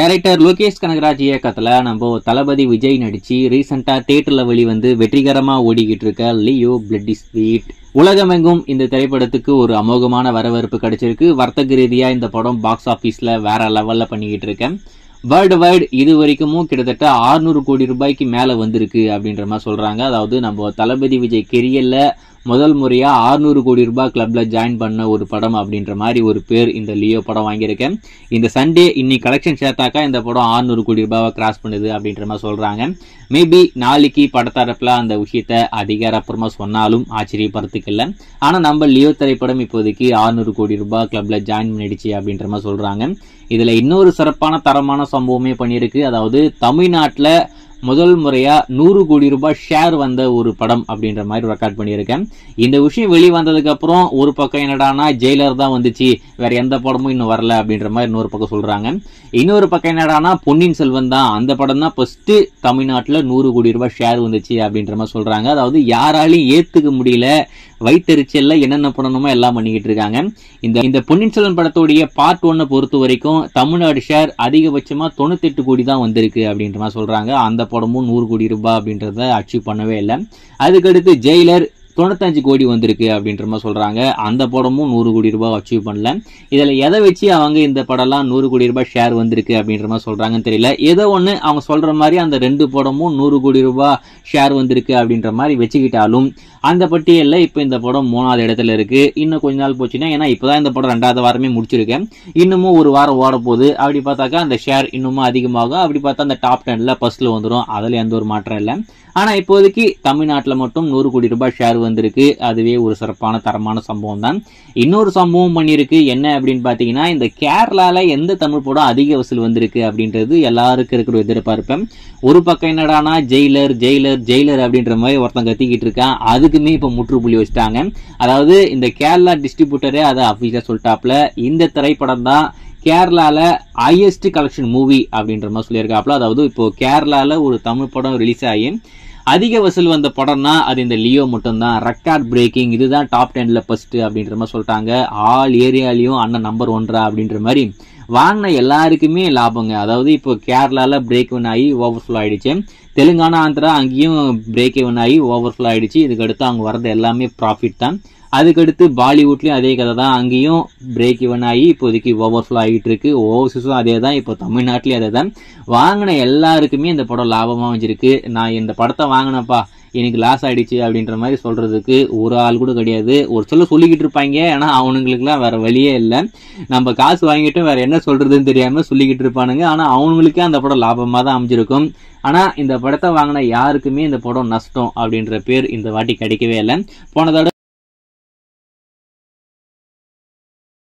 director Lokesh Kanagaraj இயக்கத்துல நம்ம தளபதி விஜய் நடிச்சு ரீசெண்டா தியேட்டர்ல வெளிவந்து வெற்றிகரமா ஓடிக்கிட்டு இருக்க லியோ பிளட்டி ஸ்வீட் உலகமெங்கும் இந்த திரைப்படத்துக்கு ஒரு அமோகமான வரவேற்பு கிடைச்சிருக்கு வர்த்தக ரீதியா இந்த படம் பாக்ஸ் ஆபீஸ்ல வேற லெவல்ல பண்ணிக்கிட்டு இருக்கேன் வேர்ல்டு வைடு இது வரைக்கும் கிட்டத்தட்ட 600 கோடி ரூபாய்க்கு மேல வந்திருக்கு அப்படின்ற மாதிரி சொல்றாங்க அதாவது நம்ம தளபதி விஜய் கெரியல்ல முதல் முறையா 600 கோடி ரூபாய் கிளப்ல ஜாயின் பண்ண ஒரு படம் அப்படின்ற மாதிரி ஒரு பேர் இந்த லியோ படம் வாங்கியிருக்கேன் இந்த சண்டே இன்னைக்கு கலெக்ஷன் சேர்த்தாக்கா இந்த படம் 600 கோடி ரூபாவை கிராஸ் பண்ணுது அப்படின்ற மாதிரி சொல்றாங்க மேபி நாளைக்கு படத்தரப்புல அந்த விஷயத்த அதிகாரப்பூர்வமா சொன்னாலும் ஆச்சரியப்படுறதுக்கு இல்லை ஆனா நம்ம லியோ திரைப்படம் இப்போதைக்கு 600 கோடி ரூபாய் கிளப்ல ஜாயின் பண்ணிடுச்சு அப்படின்ற மாதிரி சொல்றாங்க இதுல இன்னொரு சிறப்பான தரமான சம்பவமே பண்ணியிருக்கு அதாவது தமிழ்நாட்டுல முதல் முறையா நூறு கோடி ரூபாய் ஷேர் வந்த ஒரு படம் அப்படின்ற மாதிரி ரெக்கார்ட் பண்ணியிருக்கேன் இந்த விஷயம் வெளி வந்ததுக்கு அப்புறம் ஒரு பக்கம் என்னடானா ஜெயிலர் தான் வந்துச்சு வேற எந்த படமும் இன்னும் வரல அப்படின்ற மாதிரி இன்னொரு பக்கம் சொல்றாங்க இன்னொரு பக்கம் என்னடானா பொன்னியின் செல்வன் தான் அந்த படம் தான் ஃபர்ஸ்ட் தமிழ்நாட்டுல நூறு கோடி ரூபாய் ஷேர் வந்துச்சு அப்படின்ற மாதிரி சொல்றாங்க அதாவது யாராலையும் ஏத்துக்க முடியல வைத்தறிச்சல்ல என்னென்ன பண்ணணுமோ எல்லாம் பண்ணிக்கிட்டு இருக்காங்க இந்த இந்த பொன்னியின் செல்வன் படத்துடைய பார்ட் ஒன்னை பொறுத்த வரைக்கும் தமிழ்நாடு ஷேர் அதிகபட்சமா தொண்ணூத்தெட்டு கோடி தான் வந்திருக்கு அப்படின்ற மாதிரி சொல்றாங்க அந்த படமும் நூறு கோடி ரூபாய் அப்படின்றத அச்சீவ் பண்ணவே இல்லை அதுக்கடுத்து ஜெயிலர் தொண்ணூத்தஞ்சு கோடி வந்திருக்கு அப்படின்ற மாதிரி சொல்றாங்க அந்த படமும் நூறு கோடி ரூபாய் அச்சீவ் பண்ணல இதுல எதை வச்சு அவங்க இந்த படம்லாம் நூறு கோடி ரூபாய் ஷேர் வந்திருக்கு அப்படின்ற மாதிரி சொல்றாங்கன்னு தெரியல ஏதோ ஒண்ணு அவங்க சொல்ற மாதிரி அந்த ரெண்டு படமும் நூறு கோடி ரூபாய் ஷேர் வந்திருக்கு அப்படின்ற மாதிரி வச்சுக்கிட்டாலும் அந்த பட்டியல்ல இப்ப இந்த படம் மூணாவது இடத்துல இருக்கு இன்னும் கொஞ்ச நாள் போச்சுன்னா ஏன்னா இப்பதான் இந்த படம் ரெண்டாவது வாரமே முடிச்சிருக்கேன் இன்னமும் ஒரு வாரம் ஓட போகுது அப்படி பார்த்தாக்கா அந்த ஷேர் இன்னமும் அதிகமாகும் அப்படி பார்த்தா அந்த டாப் டென்ல ஃபர்ஸ்ட்ல வந்துடும் அதுல எந்த ஒரு மாற்றம் இல்லை ஆனா இப்போதைக்கு தமிழ்நாட்டுல மட்டும் நூறு கோடி ரூபாய் ஷேர் வந்திருக்கு அதுவே ஒரு சிறப்பான தரமான சம்பவம் தான் இன்னொரு சம்பவம் பண்ணியிருக்கு என்ன அப்படின்னு பாத்தீங்கன்னா இந்த கேரளால எந்த தமிழ் படம் அதிக வசூல் வந்திருக்கு அப்படின்றது எல்லாருக்கும் இருக்கிற ஒரு எதிர்பார்ப்பேன் ஒரு பக்கம் என்னடானா ஜெயிலர் ஜெயிலர் ஜெயிலர் அப்படின்ற மாதிரி ஒருத்தன் கத்திக்கிட்டு இருக்கான் அதுக்குமே இப்ப முற்றுப்புள்ளி வச்சுட்டாங்க அதாவது இந்த கேரளா டிஸ்ட்ரிபியூட்டரே அதை அஃபீஷியலா சொல்லிட்டாப்ல இந்த திரைப்படம் தான் கேரளால ஹையஸ்ட் கலெக்ஷன் மூவி அப்படின்ற மாதிரி சொல்லியிருக்காப்ல அதாவது இப்போ கேரளால ஒரு தமிழ் படம் ரிலீஸ் ஆகி அதிக வசூல் வந்த படம்னா அது இந்த லியோ மட்டும்தான் ரெக்கார்ட் பிரேக்கிங் இதுதான் டாப் டென்ல ஃபர்ஸ்ட் அப்படின்ற மாதிரி சொல்லிட்டாங்க ஆல் ஏரியாலையும் அண்ணன் நம்பர் ஒன்றா அப்படின்ற மாதிரி வாங்கின எல்லாருக்குமே லாபங்க அதாவது இப்போ கேரளால பிரேக் ஒன் ஆகி ஓவர்ஃப்ளோ ஆயிடுச்சு தெலுங்கானா ஆந்திரா அங்கேயும் பிரேக் ஒன் ஆகி ஓவர்ஃப்ளோ ஆயிடுச்சு இதுக்கு அடுத்து அவங்க வரது எல்லாமே ப்ராஃபிட் தான் அதுக்கடுத்து பாலிவுட்லயும் அதே கதை தான் அங்கேயும் பிரேக் இவன் ஆகி இப்போதைக்கு ஓவர்ஃப்ளோ ஆகிட்டு இருக்கு ஓவர்சீஸும் அதே தான் இப்போ தமிழ்நாட்டிலயும் அதே தான் வாங்கின எல்லாருக்குமே இந்த படம் லாபமா வச்சிருக்கு நான் இந்த படத்தை வாங்கினப்பா எனக்கு லாஸ் ஆயிடுச்சு அப்படின்ற மாதிரி சொல்றதுக்கு ஒரு ஆள் கூட கிடையாது ஒரு சொல்ல சொல்லிக்கிட்டு இருப்பாங்க ஆனா அவனுங்களுக்குலாம் வேற வழியே இல்லை நம்ம காசு வாங்கிட்டு வேற என்ன சொல்றதுன்னு தெரியாம சொல்லிக்கிட்டு இருப்பானுங்க ஆனா அவனுங்களுக்கே அந்த படம் லாபமா தான் அமைஞ்சிருக்கும் ஆனா இந்த படத்தை வாங்கின யாருக்குமே இந்த படம் நஷ்டம் அப்படின்ற பேர் இந்த வாட்டி கிடைக்கவே இல்லை போன தடவை